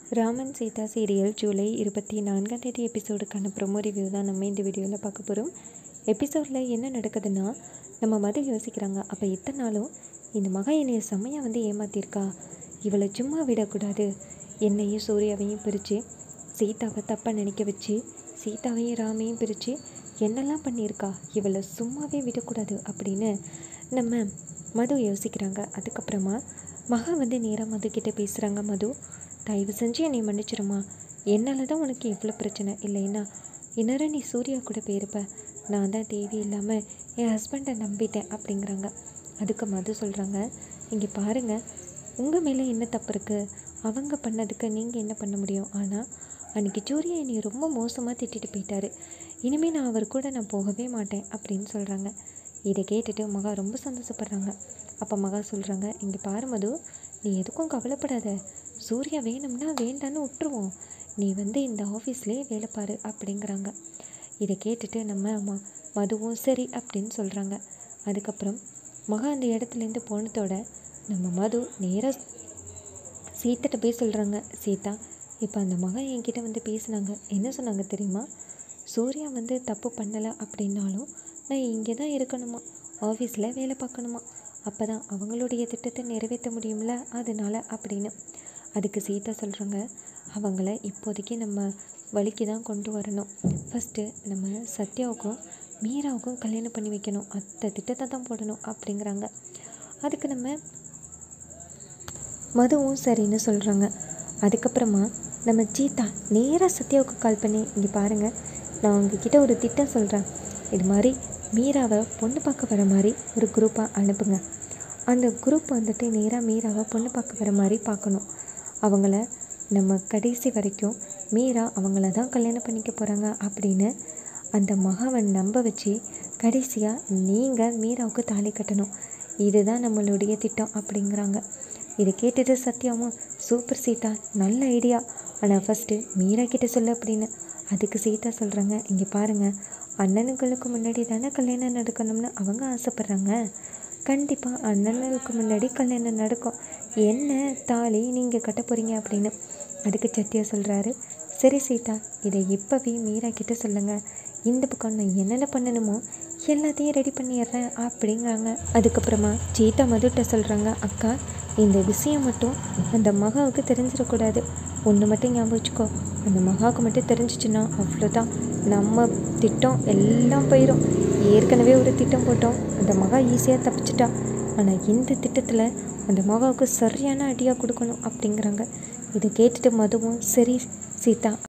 Raman Sita serial July இருபத்தி நான்காம் தேதி எபிசோடுக்கான ப்ரொமோ ரிவ்யூ தான் நம்ம இந்த வீடியோவில் பார்க்க போகிறோம் எபிசோடில் என்ன நடக்குதுன்னா நம்ம மது யோசிக்கிறாங்க அப்போ இத்தனை நாளும் இந்த மகா என்னைய செம்மையாக வந்து ஏமாத்தியிருக்கா இவளை சும்மா விடக்கூடாது என்னையும் சூர்யாவையும் பிரித்து சீதாவை தப்பாக நினைக்க வச்சு சீதாவையும் ராமையும் பிரித்து என்னெல்லாம் பண்ணியிருக்கா இவளை சும்மாவே விடக்கூடாது அப்படின்னு நம்ம மது யோசிக்கிறாங்க அதுக்கப்புறமா மகா வந்து நேராக மது கிட்ட பேசுகிறாங்க மது தயவு செஞ்சு என்னை மன்னிச்சிருமா என்னால் தான் உனக்கு இவ்வளோ பிரச்சனை இல்லைன்னா இன்னொரு நீ சூர்யா கூட போயிருப்ப நான் தான் தேவையில்லாமல் என் ஹஸ்பண்டை நம்பிட்டேன் அப்படிங்கிறாங்க அதுக்கு மது சொல்கிறாங்க இங்கே பாருங்கள் உங்கள் மேலே என்ன தப்பு இருக்குது அவங்க பண்ணதுக்கு நீங்கள் என்ன பண்ண முடியும் ஆனால் அன்றைக்கி சூர்யா என்னை ரொம்ப மோசமாக திட்டிட்டு போயிட்டாரு இனிமேல் நான் அவர் கூட நான் போகவே மாட்டேன் அப்படின்னு சொல்கிறாங்க இதை கேட்டுட்டு மகா ரொம்ப சந்தோஷப்படுறாங்க அப்போ மகா சொல்கிறாங்க இங்கே பாரு மது நீ எதுக்கும் கவலைப்படாத சூர்யா வேணும்னா வேண்டான்னு விட்டுருவோம் நீ வந்து இந்த ஆஃபீஸ்லேயே வேலை பாரு அப்படிங்கிறாங்க இதை கேட்டுட்டு நம்ம ம மதுவும் சரி அப்படின்னு சொல்கிறாங்க அதுக்கப்புறம் மகா அந்த இடத்துலேருந்து போனதோட நம்ம மது நேராக சீத்திட்ட போய் சொல்கிறாங்க சீதா இப்போ அந்த மகன் என்கிட்ட வந்து பேசினாங்க என்ன சொன்னாங்க தெரியுமா சூர்யா வந்து தப்பு பண்ணலை அப்படின்னாலும் நான் இங்கே தான் இருக்கணுமா ஆஃபீஸில் வேலை பார்க்கணுமா அப்போ தான் அவங்களுடைய திட்டத்தை நிறைவேற்ற முடியும்ல அதனால அப்படின்னு அதுக்கு சீதா சொல்கிறாங்க அவங்கள இப்போதைக்கு நம்ம வழிக்கு தான் கொண்டு வரணும் ஃபஸ்ட்டு நம்ம சத்யாவுக்கும் மீராவுக்கும் கல்யாணம் பண்ணி வைக்கணும் அந்த திட்டத்தை தான் போடணும் அப்படிங்கிறாங்க அதுக்கு நம்ம மதுவும் சரின்னு சொல்கிறாங்க அதுக்கப்புறமா நம்ம சீதா நேராக சத்யாவுக்கு கால் பண்ணி இங்கே பாருங்கள் நான் உங்ககிட்ட ஒரு திட்டம் சொல்கிறேன் இது மாதிரி மீராவை பொண்ணு பார்க்க வர மாதிரி ஒரு குரூப்பாக அனுப்புங்க அந்த குரூப் வந்துட்டு நேராக மீராவை பொண்ணு பார்க்க வர மாதிரி பார்க்கணும் அவங்கள நம்ம கடைசி வரைக்கும் மீரா அவங்கள தான் கல்யாணம் பண்ணிக்க போகிறாங்க அப்படின்னு அந்த மகாவன் நம்ப வச்சு கடைசியாக நீங்கள் மீராவுக்கு தாலி கட்டணும் இதுதான் நம்மளுடைய திட்டம் அப்படிங்கிறாங்க இதை கேட்டுட்டு சத்யாவும் சூப்பர் சீதா நல்ல ஐடியா ஆனால் ஃபஸ்ட்டு மீரா கிட்ட சொல்லு அப்படின்னு அதுக்கு சீதா சொல்கிறாங்க இங்கே பாருங்கள் அண்ணனுங்களுக்கு முன்னாடி தானே கல்யாணம் நடக்கணும்னு அவங்க ஆசைப்பட்றாங்க கண்டிப்பாக அண்ணனுக்கு முன்னாடி கல்யாணம் நடக்கும் என்ன தாலி நீங்கள் கட்ட போகிறீங்க அப்படின்னு அதுக்கு சத்யா சொல்கிறாரு சரி சீதா இதை இப்போவே மீரா கிட்ட சொல்லுங்கள் இந்த பக்கம் நான் என்னென்ன பண்ணணுமோ எல்லாத்தையும் ரெடி பண்ணிடுறேன் அப்படிங்கிறாங்க அதுக்கப்புறமா சீதா மதுட்ட சொல்கிறாங்க அக்கா இந்த விஷயம் மட்டும் அந்த மகாவுக்கு தெரிஞ்சிடக்கூடாது ஒன்று மட்டும் ஞாபகம் வச்சுக்கோ அந்த மகாவுக்கு மட்டும் தெரிஞ்சிச்சுன்னா அவ்வளோதான் நம்ம திட்டம் எல்லாம் போயிடும் ஏற்கனவே ஒரு திட்டம் போட்டோம் அந்த மகா ஈஸியாக தப்பிச்சிட்டா ஆனால் இந்த திட்டத்தில் அந்த மகாவுக்கு சரியான அடியாக கொடுக்கணும் அப்படிங்கிறாங்க இதை கேட்டுட்டு மதுவும் சரி சீதா